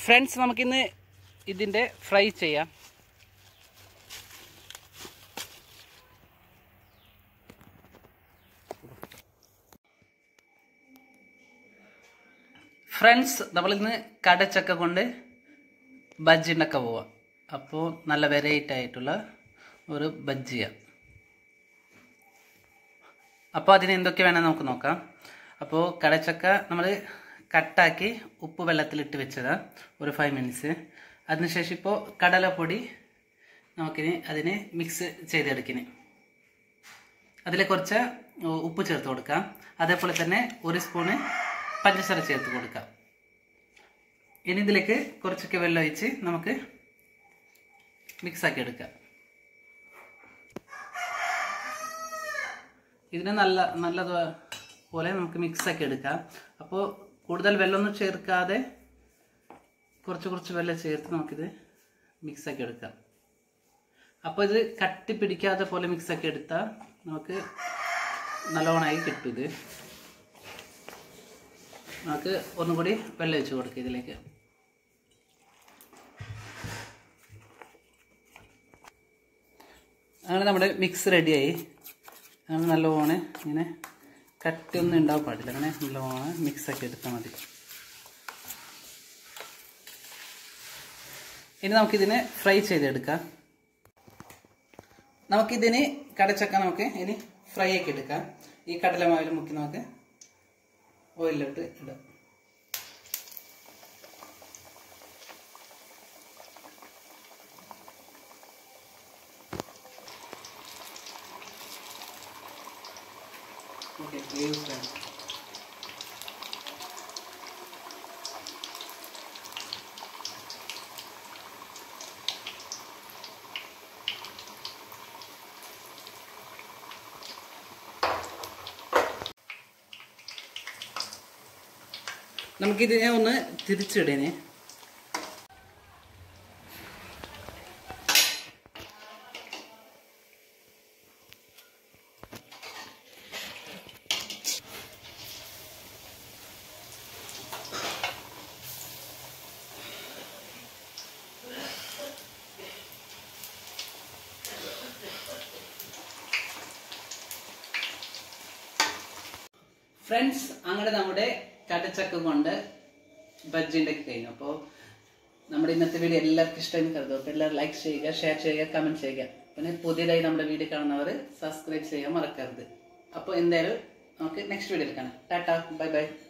friends നമുക്കിന്ന് ഇതിൻ്റെ fry ചെയ്യാം ഫ്രണ്ട്സ് നമ്മളിന്ന് കടച്ചക്ക കൊണ്ട് ബജ്ജി ഉണ്ടാക്കാൻ പോവാം അപ്പോൾ നല്ല വെറൈറ്റി ആയിട്ടുള്ള ഒരു ബജ്ജിയ അപ്പോൾ അതിന് എന്തൊക്കെ വേണം നമുക്ക് നോക്കാം അപ്പോൾ കടച്ചക്ക നമ്മൾ കട്ടാക്കി ഉപ്പ് വെള്ളത്തിലിട്ട് വെച്ചതാണ് ഒരു ഫൈവ് മിനിറ്റ്സ് അതിനുശേഷം ഇപ്പോൾ കടലപ്പൊടി നമുക്കിനി അതിന് മിക്സ് ചെയ്തെടുക്കിന് അതിൽ കുറച്ച് ഉപ്പ് ചേർത്ത് കൊടുക്കാം അതേപോലെ തന്നെ ഒരു സ്പൂണ് പഞ്ചസാര ചേർത്ത് കൊടുക്കാം ഇനി ഇതിലേക്ക് കുറച്ചൊക്കെ വെള്ളം ഒഴിച്ച് നമുക്ക് മിക്സാക്കി എടുക്കാം ഇതിനെ നല്ല നല്ലത് പോലെ നമുക്ക് മിക്സാക്കി എടുക്കാം അപ്പോൾ കൂടുതൽ വെള്ളമൊന്നും ചേർക്കാതെ കുറച്ച് കുറച്ച് വെള്ളം ചേർത്ത് നമുക്കിത് മിക്സാക്കി എടുക്കാം അപ്പോൾ ഇത് കട്ടി പിടിക്കാതെ പോലെ മിക്സാക്കി എടുത്താൽ നമുക്ക് നല്ലോണമായി കിട്ടും ഇത് നമുക്ക് ഒന്നും കൂടി വെള്ളം ഒഴിച്ച് കൊടുക്കുക ഇതിലേക്ക് അങ്ങനെ നമ്മുടെ മിക്സ് റെഡിയായി അങ്ങനെ നല്ലോണം ഇങ്ങനെ കട്ടിയൊന്നും ഉണ്ടാവാൻ പാടില്ല അങ്ങനെ നല്ലോണം മിക്സാക്കി എടുത്താൽ മതി ഇനി നമുക്കിതിനെ ഫ്രൈ ചെയ്തെടുക്കാം നമുക്കിതിന് കടച്ചക്ക നമുക്ക് ഇനി ഫ്രൈ ആക്കി എടുക്കാം ഈ കടലമാവിൽ മുക്കി നമുക്ക് ഓയിലിലോട്ട് ഇടാം ഓക്കെ നമുക്കിതിനെ ഒന്ന് തിരിച്ചിടേനെ ഫ്രണ്ട്സ് അങ്ങനെ നമ്മുടെ കടച്ചക്ക കൊണ്ട് ബജ്ജി ഉണ്ടാക്കി കഴിഞ്ഞു അപ്പോൾ നമ്മുടെ ഇന്നത്തെ വീഡിയോ എല്ലാവർക്കും ഇഷ്ടമായി കരുതും അപ്പോൾ എല്ലാവരും ലൈക്ക് ചെയ്യുക ഷെയർ ചെയ്യുക കമൻറ്റ് ചെയ്യുക പിന്നെ പുതിയതായി നമ്മുടെ വീഡിയോ കാണുന്നവർ സബ്സ്ക്രൈബ് ചെയ്യാൻ മറക്കരുത് അപ്പോൾ എന്തായാലും നമുക്ക് നെക്സ്റ്റ് വീഡിയോയിൽ കാണാം ടാറ്റ ബൈ ബൈ